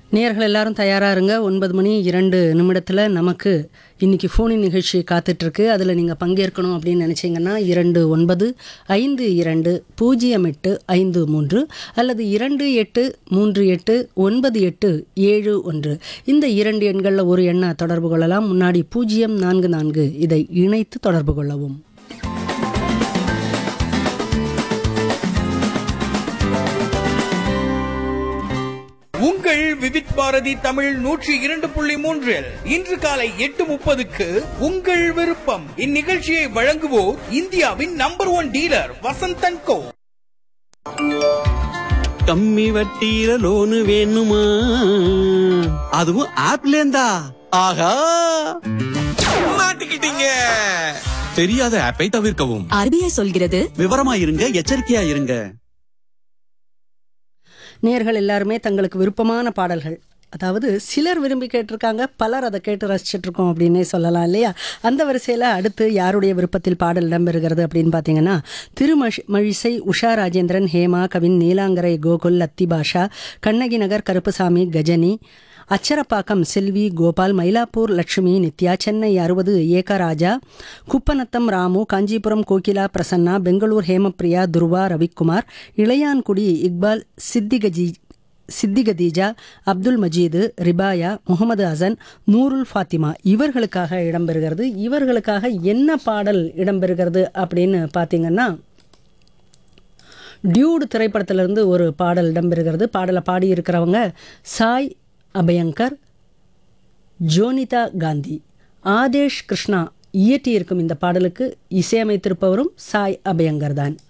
நேயர்கள் எல்லாரும் தயாராக இருங்க ஒன்பது மணி இரண்டு நிமிடத்தில் நமக்கு இன்னைக்கு ஃபோனின் நிகழ்ச்சி காத்துட்ருக்கு அதில் நீங்கள் பங்கேற்கணும் அப்படின்னு நினச்சிங்கன்னா இரண்டு ஒன்பது ஐந்து இரண்டு பூஜ்ஜியம் எட்டு ஐந்து மூன்று அல்லது இரண்டு எட்டு மூன்று எட்டு ஒன்பது எட்டு ஏழு ஒன்று இந்த இரண்டு எண்களில் ஒரு எண்ணை தொடர்பு கொள்ளலாம் முன்னாடி பூஜ்ஜியம் நான்கு நான்கு இதை இணைத்து தொடர்பு கொள்ளவும் உங்கள் விவித் பாரதி தமிழ் நூற்றி இரண்டு புள்ளி மூன்றில் இன்று காலை எட்டு முப்பதுக்கு உங்கள் விருப்பம் இந்நிகழ்ச்சியை வழங்குவோர் இந்தியாவின் நம்பர் ஒன் டீலர் வசந்தன் கோ கம்மி வட்டியில லோனு வேணுமா அதுவும் ஆப்ல இருந்தா ஆஹா மாட்டிக்கிட்டீங்க தெரியாத ஆப்பை தவிர்க்கவும் ஆர்பிஐ சொல்கிறது விவரமா இருங்க எச்சரிக்கையா இருங்க நேர்கள் எல்லாருமே தங்களுக்கு விருப்பமான பாடல்கள் அதாவது சிலர் விரும்பி கேட்டிருக்காங்க பலர் அதை கேட்டு ரசிச்சிட்டு இருக்கோம் அப்படின்னே சொல்லலாம் இல்லையா அந்த வரிசையில் அடுத்து யாருடைய விருப்பத்தில் பாடல் இடம்பெறுகிறது அப்படின்னு பார்த்தீங்கன்னா திருமஷ் மழிசை உஷா ராஜேந்திரன் ஹேமா கவின் நீலாங்கரை கோகுல் லத்தி பாஷா கண்ணகி நகர் கருப்புசாமி கஜனி அச்சரப்பாக்கம் செல்வி கோபால் மயிலாப்பூர் லட்சுமி நித்யா சென்னை அறுபது ஏகராஜா குப்பநத்தம் ராமு காஞ்சிபுரம் கோகிலா பிரசன்னா பெங்களூர் ஹேமப்பிரியா துருவா ரவிக்குமார் இளையான்குடி இக்பால் சித்திகஜி சித்திகதீஜா அப்துல் மஜீது ரிபாயா முகமது ஹசன் நூருல் ஃபாத்திமா இவர்களுக்காக இடம்பெறுகிறது இவர்களுக்காக என்ன பாடல் இடம்பெறுகிறது அப்படின்னு பார்த்தீங்கன்னா டியூடு திரைப்படத்திலிருந்து ஒரு பாடல் இடம்பெறுகிறது பாடலை பாடியிருக்கிறவங்க சாய் அபயங்கர் ஜோனிதா காந்தி ஆதேஷ் கிருஷ்ணா இயற்றியிருக்கும் இந்த பாடலுக்கு இசையமைத்திருப்பவரும் சாய் அபயங்கர் தான்